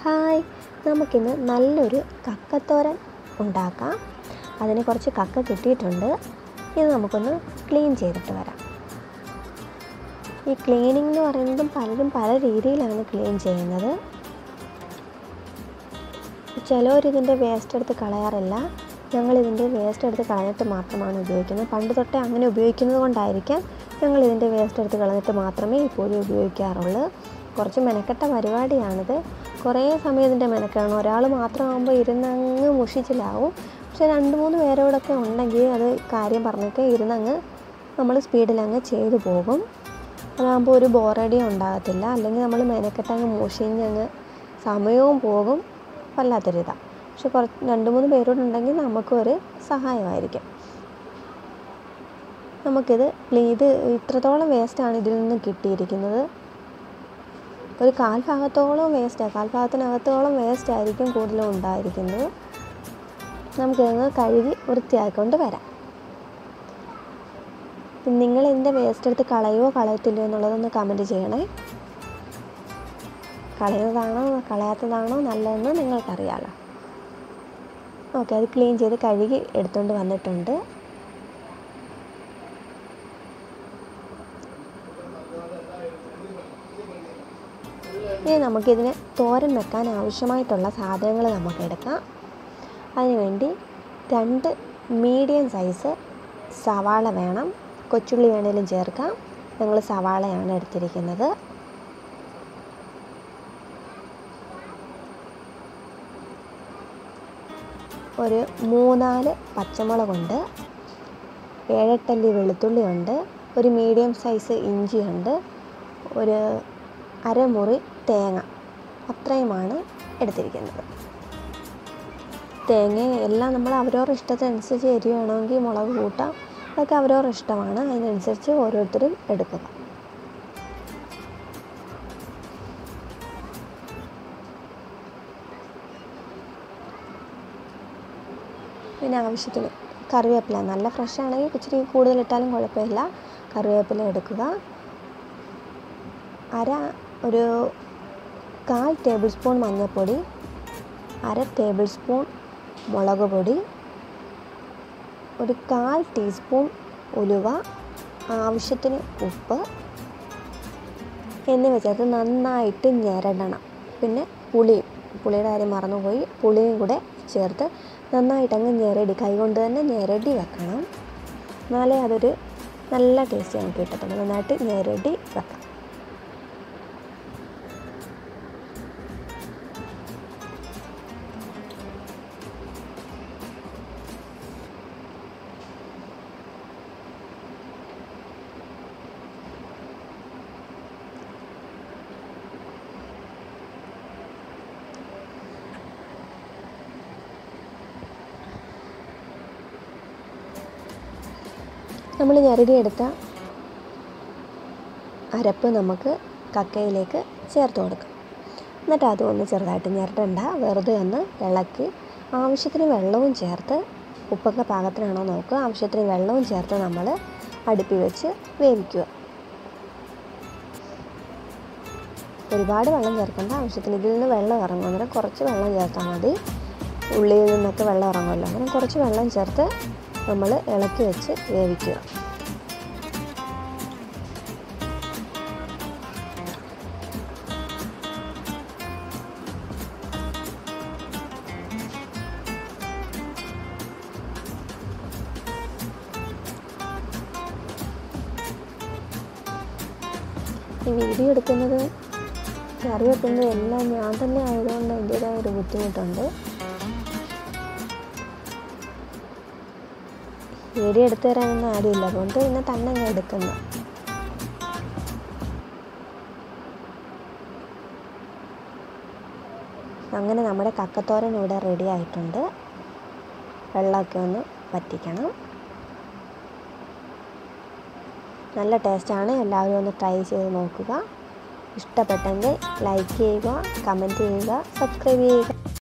hi നമുക്കിന്ന് നല്ലൊരു കക്കത്തോരൻ ഉണ്ടാക്കാം അതിന് കുറച്ച് കക്ക കിട്ടിയിട്ടുണ്ട് ഇത് നമുക്കൊന്ന് ക്ലീൻ ചെയ്തിട്ട് വരാം ഈ ക്ലീനിങ് എന്ന് പറയുന്നതും പലരും പല രീതിയിലാണ് ക്ലീൻ ചെയ്യുന്നത് ചിലവരിതിൻ്റെ വേസ്റ്റ് എടുത്ത് കളയാറില്ല ഞങ്ങളിതിൻ്റെ വേസ്റ്റ് എടുത്ത് കളഞ്ഞിട്ട് മാത്രമാണ് ഉപയോഗിക്കുന്നത് പണ്ട് തൊട്ടേ അങ്ങനെ ഉപയോഗിക്കുന്നത് കൊണ്ടായിരിക്കാം ഞങ്ങളിതിൻ്റെ വേസ്റ്റ് എടുത്ത് കളഞ്ഞിട്ട് മാത്രമേ ഇപ്പോഴും ഉപയോഗിക്കാറുള്ളൂ കുറച്ച് മെനക്കെട്ട പരിപാടിയാണിത് കുറേ സമയം ഇതിൻ്റെ മെനക്കെടണം ഒരാൾ മാത്രമാകുമ്പോൾ ഇരുന്നങ്ങ് മുഷിച്ചിലാവും പക്ഷേ രണ്ട് മൂന്ന് പേരോടൊക്കെ ഉണ്ടെങ്കിൽ അത് കാര്യം പറഞ്ഞൊക്കെ ഇരുന്നങ്ങ് നമ്മൾ സ്പീഡിലങ്ങ് ചെയ്തു പോകും അതാകുമ്പോൾ ഒരു ബോറടിയും ഉണ്ടാകത്തില്ല അല്ലെങ്കിൽ നമ്മൾ മെനക്കെട്ടങ്ങ് മുഷിഞ്ഞങ്ങ് സമയവും പോകും വല്ലാത്തൊരിതാണ് പക്ഷെ കുറച്ച് രണ്ട് മൂന്ന് പേരോടുണ്ടെങ്കിൽ നമുക്കൊരു സഹായമായിരിക്കും നമുക്കിത് ഇത് ഇത്രത്തോളം വേസ്റ്റാണ് ഇതിൽ നിന്ന് കിട്ടിയിരിക്കുന്നത് ഒരു കാൽ ഭാഗത്തോളം വേസ്റ്റാണ് കാൽ ഭാഗത്തിനകത്തോളം വേസ്റ്റ് ആയിരിക്കും കൂടുതലും ഉണ്ടായിരിക്കുന്നത് നമുക്കിതൊന്ന് കഴുകി വൃത്തിയാക്കിക്കൊണ്ട് വരാം നിങ്ങൾ ഇതിൻ്റെ വേസ്റ്റ് എടുത്ത് കളയുമോ കളയത്തില്ലയോ എന്നുള്ളതൊന്ന് കമൻറ്റ് ചെയ്യണേ കളയുന്നതാണോ കളയാത്തതാണോ നല്ലതെന്ന് നിങ്ങൾക്കറിയാമല്ലോ ഓക്കെ അത് ക്ലീൻ ചെയ്ത് കഴുകി എടുത്തുകൊണ്ട് വന്നിട്ടുണ്ട് ഇനി നമുക്കിതിന് തോരൻ വെക്കാൻ ആവശ്യമായിട്ടുള്ള സാധനങ്ങൾ നമുക്ക് എടുക്കാം അതിനുവേണ്ടി രണ്ട് മീഡിയം സൈസ് സവാള വേണം കൊച്ചുള്ളി വേണേലും ചേർക്കാം ഞങ്ങൾ സവാളയാണ് എടുത്തിരിക്കുന്നത് ഒരു മൂന്നാല് പച്ചമുളകുണ്ട് ഏഴെട്ടല്ലി വെളുത്തുള്ളി ഉണ്ട് ഒരു മീഡിയം സൈസ് ഇഞ്ചിയുണ്ട് ഒരു അരമുറി തേങ്ങ അത്രയുമാണ് എടുത്തിരിക്കുന്നത് തേങ്ങ എല്ലാം നമ്മൾ അവരവരുടെ ഇഷ്ടത്തിനനുസരിച്ച് എരി വേണമെങ്കിൽ മുളക് കൂട്ടാം അതൊക്കെ അവരവരുടെ ഇഷ്ടമാണ് അതിനനുസരിച്ച് ഓരോരുത്തരും എടുക്കുക പിന്നെ ആവശ്യത്തിന് കറിവേപ്പില നല്ല ഫ്രഷ് ആണെങ്കിൽ ഇച്ചിരി കൂടുതൽ ഇട്ടാലും കുഴപ്പമില്ല കറിവേപ്പില എടുക്കുക അര ഒരു കാൽ ടേബിൾ സ്പൂൺ മഞ്ഞൾപ്പൊടി അര ടേബിൾ സ്പൂൺ മുളക് പൊടി ഒരു കാൽ ടീസ്പൂൺ ഉലുവ ആവശ്യത്തിന് ഉപ്പ് എന്നിവ ചേർത്ത് നന്നായിട്ട് ഞെരടണം പിന്നെ പുളിയും പുളിയുടെ കാര്യം മറന്നുപോയി പുളിയും കൂടെ ചേർത്ത് നന്നായിട്ട് അങ്ങ് ഞെരടി കൈകൊണ്ട് തന്നെ ഞെരടി വെക്കണം എന്നാലേ അതൊരു നല്ല ടേസ്റ്റ് നമുക്ക് കിട്ടത്തുള്ളൂ നന്നായിട്ട് ഞെരടി വെക്കാം നമ്മൾ ഞെരടിയെടുത്ത അരപ്പ് നമുക്ക് കക്കയിലേക്ക് ചേർത്ത് കൊടുക്കാം എന്നിട്ട് അതും ഒന്ന് ചെറുതായിട്ട് ഞെരടണ്ട വെറുതെ ഒന്ന് ഇളക്കി ആവശ്യത്തിന് വെള്ളവും ചേർത്ത് ഉപ്പൊക്കെ പാകത്തിനാണോ നോക്കുക ആവശ്യത്തിന് വെള്ളവും ചേർത്ത് നമ്മൾ അടുപ്പിൽ വെച്ച് വേവിക്കുക ഒരുപാട് വെള്ളം ചേർക്കേണ്ട ആവശ്യത്തിന് ഇതിൽ നിന്ന് വെള്ളം ഇറങ്ങും അന്നേരം കുറച്ച് വെള്ളം ചേർത്താൽ മതി ഉള്ളിയിൽ നിന്നൊക്കെ വെള്ളം ഇറങ്ങുമല്ലോ അങ്ങനെ കുറച്ച് വെള്ളം ചേർത്ത് നമ്മൾ ഇളക്കി വെച്ച് വേവിക്കുക ഈ വീഡിയോ എടുക്കുന്നത് കറി വെക്കുന്നത് എല്ലാം ഞാൻ തന്നെ ആയതുകൊണ്ട് അതിൻ്റേതായ ഒരു ബുദ്ധിമുട്ടുണ്ട് വീഡിയോ എടുത്തു തരാനൊന്നും ആരുമില്ല അതുകൊണ്ട് പിന്നെ തന്നെ ഞാൻ എടുക്കുന്നു അങ്ങനെ നമ്മുടെ കക്കത്തോരൻ ഇവിടെ റെഡി ആയിട്ടുണ്ട് വെള്ളമൊക്കെ ഒന്ന് വറ്റിക്കണം നല്ല ടേസ്റ്റാണ് എല്ലാവരും ഒന്ന് ട്രൈ ചെയ്ത് നോക്കുക ഇഷ്ടപ്പെട്ടെങ്കിൽ ലൈക്ക് ചെയ്യുക കമൻറ്റ് ചെയ്യുക സബ്സ്ക്രൈബ് ചെയ്യുക